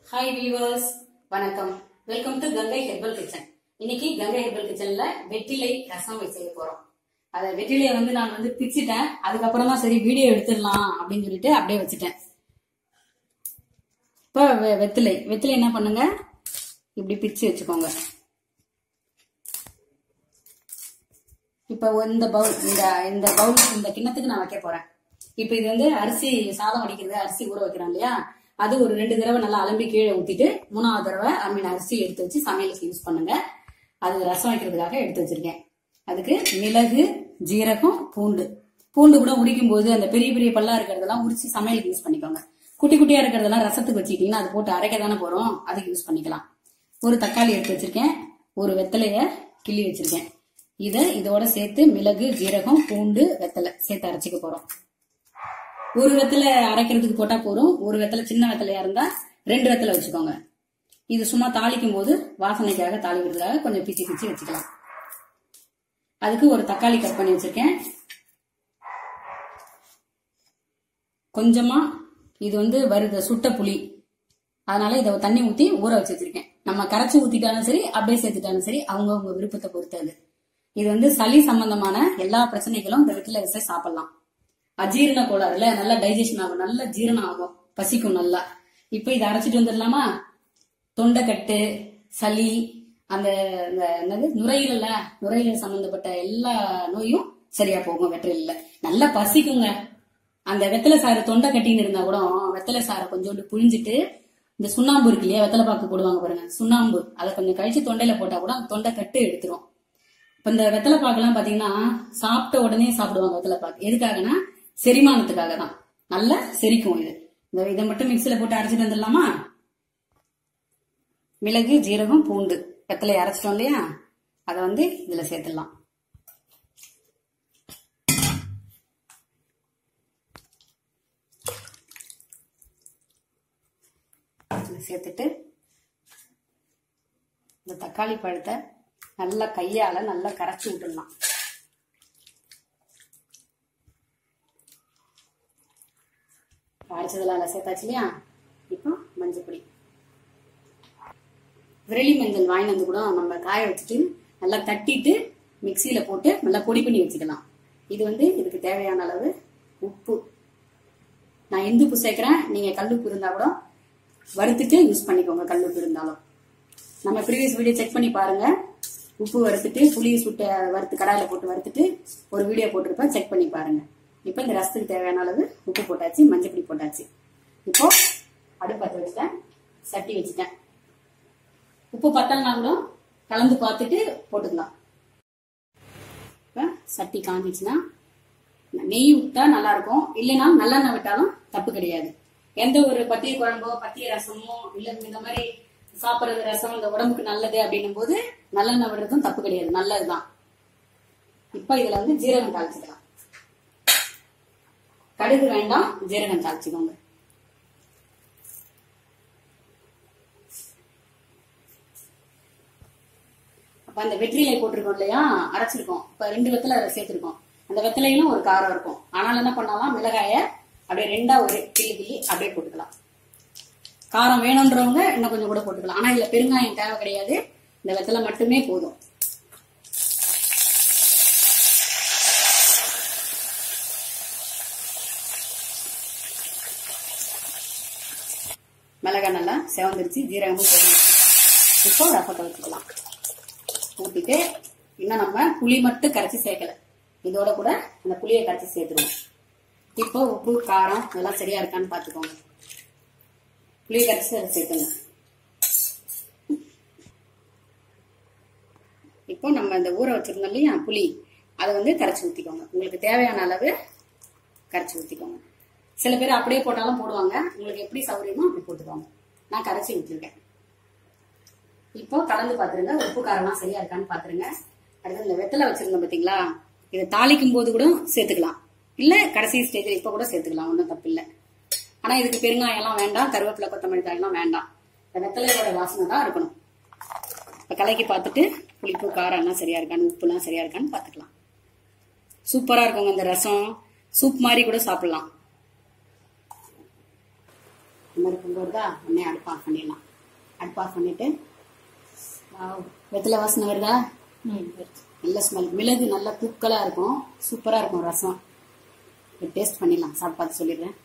Hi viewers வணக்கம் welcome to Gangai herbal kitchen இன்னைக்கு Gangai herbal கிச்சன்ல வெற்றிலை ரசம் வச்சு செய்ய போறோம் அத வெற்றிலையை வந்து நான் வந்து பிச்சிட்டேன் அதுக்கப்புறம் தான் சரி வீடியோ எடுத்துடலாம் அப்படின்னு சொல்லிட்டு அப்படியே வச்சுட்டேன் இப்போ வெ- வெத்திலை வெத்திலை என்ன பண்ணுங்க இப்படி பிச்சு வச்சுக்கோங்க இப்போ இந்த பவுல் இந்த இந்த பவுல் இந்த கிண்ணத்துக்கு நான் வைக்க போறேன் இப்போ இது வந்து அரிசி சாதம் வடிக்கிறது அரிசி ஊற வைக்கிறோம் இல்லையா அது ஒரு ரெண்டு தடவை நல்லா அலம்பி கீழே ஊத்திட்டு மூணாவது தடவை ஐ மீன் அரிசி எடுத்து வச்சு சமையலுக்கு யூஸ் பண்ணுங்க அது ரசம் வைக்கிறதுக்காக எடுத்து வச்சிருக்கேன் அதுக்கு மிளகு ஜீரகம் பூண்டு பூண்டு கூட உரிக்கும் போது அந்த பெரிய பெரிய பல்லா இருக்கிறதெல்லாம் உரிச்சு சமையலுக்கு யூஸ் பண்ணிக்கோங்க குட்டி குட்டியா இருக்கிறதெல்லாம் ரசத்துக்கு வச்சுக்கிட்டீங்கன்னா அது போட்டு அரைக்க தானே போறோம் அதுக்கு யூஸ் பண்ணிக்கலாம் ஒரு தக்காளி எடுத்து வச்சிருக்கேன் ஒரு வெத்தலைய கிள்ளி வச்சிருக்கேன் இதை இதோட சேர்த்து மிளகு ஜீரகம் பூண்டு வெத்தலை சேர்த்து அரைச்சிக்க போறோம் ஒரு வெத்தலை அரைக்கிறதுக்கு போட்டா போதும் ஒரு வெத்தலை சின்ன வெத்தலையா இருந்தா ரெண்டு வெத்தலை வச்சுக்கோங்க இது சும்மா தாளிக்கும் போது வாசனைக்காக தாளிக்கிறதுக்காக கொஞ்சம் பிச்சு பிச்சு வச்சுக்கலாம் அதுக்கு ஒரு தக்காளி கட் பண்ணி வச்சிருக்கேன் கொஞ்சமா இது வந்து வருத சுட்ட புளி அதனால இதை தண்ணி ஊத்தி ஊற வச்சு வச்சிருக்கேன் நம்ம கரைச்சி ஊத்திட்டாலும் சரி அப்படியே சேர்த்துட்டாலும் சரி அவங்கவங்க விருப்பத்தை பொறுத்தது இது வந்து சளி சம்பந்தமான எல்லா பிரச்சனைகளும் இந்த வீட்டுல வச்சு சாப்பிடலாம் அஜீரண கோளாறுல நல்லா டைஜஷன் ஆகும் நல்லா ஜீரணம் ஆகும் பசிக்கும் நல்லா இப்ப இதை அரைச்சிட்டு வந்துடலாமா தொண்டைக்கட்டு சளி அந்த இந்த என்னது நுரையீரல்ல நுரையீரல் சம்பந்தப்பட்ட எல்லா நோயும் சரியா போகும் வெற்றில நல்லா பசிக்குங்க அந்த வெத்தலை சாறு தொண்டை கட்டின்னு இருந்தா கூட வெத்தலை சாறை கொஞ்சோண்டு புழிஞ்சிட்டு இந்த சுண்ணாம்பு இருக்கு இல்லையா வெத்தலை பாக்கு போடுவாங்க பாருங்க சுண்ணாம்பு அதை கொஞ்சம் கழிச்சு தொண்டையில போட்டா கூட அந்த தொண்டை கட்டு எடுத்துரும் இப்ப இந்த வெத்தலை பாக்கெல்லாம் பாத்தீங்கன்னா சாப்பிட்ட உடனே சாப்பிடுவாங்க வெத்தலை பாக்கு எதுக்காகனா செரிமானத்துக்காக தான் நல்லா செரிக்கும் இது இந்த இதை மட்டும் மிக்சியில போட்டு அரைச்சிட்டு வந்துடலாமா மிளகு ஜீரகம் பூண்டு வெத்தலை அரைச்சிட்டோம் இல்லையா அதை வந்து இதுல சேர்த்துடலாம் இதுல சேர்த்துட்டு இந்த தக்காளி பழத்தை நல்லா கையால நல்லா கரைச்சி விட்டுடலாம் அரைச்சதுல அதில் சேர்த்தாச்சு இல்லையா இப்போ மஞ்சள் பொடி விரலி மஞ்சள் வாங்கி வந்து கூட நம்ம காய வச்சுட்டு நல்லா தட்டிட்டு மிக்சியில போட்டு நல்லா பொடி பண்ணி வச்சுக்கலாம் இது வந்து இதுக்கு தேவையான அளவு உப்பு நான் இந்துப்பு சேர்க்கிறேன் நீங்க கல்லுப்பு இருந்தா கூட வறுத்துட்டு யூஸ் பண்ணிக்கோங்க கல்லுப்பு இருந்தாலும் நம்ம ப்ரீவியஸ் வீடியோ செக் பண்ணி பாருங்க உப்பு வறுத்துட்டு புளி சுட்ட வறுத்து கடாயில போட்டு வறுத்துட்டு ஒரு வீடியோ போட்டிருப்பேன் செக் பண்ணி பாருங்க இப்போ இந்த ரசத்துக்கு தேவையான அளவு உப்பு போட்டாச்சு மஞ்சள் பொடி போட்டாச்சு இப்போ அடுப்பு பற்ற வச்சுட்டேன் சட்டி வச்சுட்டேன் உப்பு பத்தலனா கூட கலந்து பார்த்துட்டு போட்டுக்கலாம் இப்போ சட்டி காஞ்சிச்சுன்னா நெய் விட்டா நல்லா இருக்கும் இல்லைன்னா நல்லெண்ணெய் விட்டாலும் தப்பு கிடையாது எந்த ஒரு பத்திய குழம்போ பத்திய ரசமோ இல்ல இந்த மாதிரி சாப்பிடுறது ரசம் இந்த உடம்புக்கு நல்லது அப்படின்னும் போது நல்லெண்ணெய் விடுறதும் தப்பு கிடையாது நல்லதுதான் இப்ப இதுல வந்து ஜீரகம் தாளிச்சுக்கலாம் கடுகு வேண்டாம் ஜீரகம் தாளிச்சுக்கோங்க அப்ப அந்த வெற்றிலை போட்டிருக்கோம் இல்லையா அரைச்சிருக்கோம் இப்ப ரெண்டு வெத்தலை அதில் சேர்த்திருக்கோம் அந்த வெத்தலையிலும் ஒரு காரம் இருக்கும் ஆனால் என்ன பண்ணலாம் மிளகாய அப்படியே ரெண்டா ஒரு கிள்ளி கிள்ளி அப்படியே போட்டுக்கலாம் காரம் வேணுன்றவங்க இன்னும் கொஞ்சம் கூட போட்டுக்கலாம் ஆனா இதுல பெருங்காயம் தேவை கிடையாது இந்த வெத்தலை மட்டுமே போதும் மிளகாய் நல்லா செவந்துருச்சு ஜீரகமும் போடுச்சு இப்போ ரசத்தை வச்சுக்கலாம் ஊத்திட்டு இன்னும் நம்ம புளி மட்டும் கரைச்சி சேர்க்கல இதோட கூட அந்த புளியை கரைச்சி சேர்த்துருவோம் இப்போ உப்பு காரம் இதெல்லாம் சரியா இருக்கான்னு பாத்துக்கோங்க புளி கரைச்சி அதை சேர்த்துங்க இப்போ நம்ம இந்த ஊற வச்சிருந்தோம் இல்லையா புளி அதை வந்து கரைச்சி ஊத்திக்கோங்க உங்களுக்கு தேவையான அளவு கரைச்சி ஊத்திக்கோங்க சில பேர் அப்படியே போட்டாலும் போடுவாங்க உங்களுக்கு எப்படி சௌகரியமோ அப்படி போட்டுக்கோங்க நான் கரைச்சி ஊத்திருக்கேன் இப்போ கலந்து பாத்துருங்க உப்பு காரம்லாம் சரியா இருக்கான்னு பாத்துருங்க அடுத்து இந்த வெத்தலை வச்சிருந்தோம் பாத்தீங்களா இதை தாளிக்கும் போது கூட சேர்த்துக்கலாம் இல்ல கடைசி ஸ்டேஜ்ல இப்ப கூட சேர்த்துக்கலாம் ஒன்றும் தப்பு இல்லை ஆனா இதுக்கு பெருங்காயம் எல்லாம் வேண்டாம் கருவேப்பிலை கொத்தமல்லி காயெல்லாம் வேண்டாம் இந்த வெத்தலையோட வாசனை தான் இருக்கணும் இப்ப கலக்கி பார்த்துட்டு புளிப்பு காரம் எல்லாம் சரியா இருக்கான்னு உப்புலாம் சரியா இருக்கான்னு பாத்துக்கலாம் சூப்பரா இருக்குங்க இந்த ரசம் சூப் மாதிரி கூட சாப்பிடலாம் இந்த மாதிரி கொண்டு வருதா உடனே அடுப்பு ஆஃப் பண்ணிடலாம் அடுப்பு ஆஃப் பண்ணிட்டு வாவ், வெத்தலை வாசனை வருதா ம் இருக்கு. நல்ல ஸ்மெல் மிளகு நல்லா தூக்கலா இருக்கும் சூப்பரா இருக்கும் ரசம் டேஸ்ட் பண்ணிடலாம் சாப்பிட்டு பார்த்து சொல்லிடுறேன்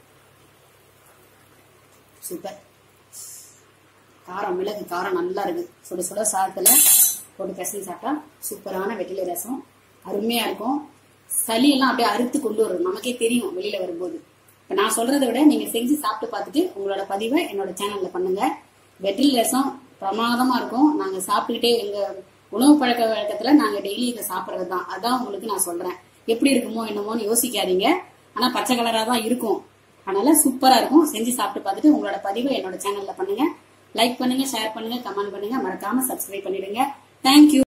சூப்பர் காரம் மிளகு காரம் நல்லா இருக்கு சுட சுட சாதத்துல போட்டு பிசைஞ்சு சாப்பிட்டா சூப்பரான வெற்றிலை ரசம் அருமையா இருக்கும் சளி எல்லாம் அப்படியே அறுத்து கொண்டு வரும் நமக்கே தெரியும் வெளியில வரும்போது இப்ப நான் சொல்றதை விட நீங்க செஞ்சு சாப்பிட்டு பார்த்துட்டு உங்களோட பதிவை என்னோட சேனல்ல பண்ணுங்க வெற்றிலை ரசம் பிரமாதமா இருக்கும் நாங்க சாப்பிட்டுக்கிட்டே எங்க உணவு பழக்க வழக்கத்துல நாங்க டெய்லி இதை சாப்பிடுறது தான் அதான் உங்களுக்கு நான் சொல்றேன் எப்படி இருக்குமோ என்னமோன்னு யோசிக்காதீங்க ஆனா பச்சை கலரா தான் இருக்கும் அதனால சூப்பரா இருக்கும் செஞ்சு சாப்பிட்டு பார்த்துட்டு உங்களோட பதிவை என்னோட சேனல்ல பண்ணுங்க லைக் பண்ணுங்க ஷேர் பண்ணுங்க கமெண்ட் பண்ணுங்க மறக்காம சப்ஸ்கிரைப் பண்ணிடுங்க தேங்க்யூ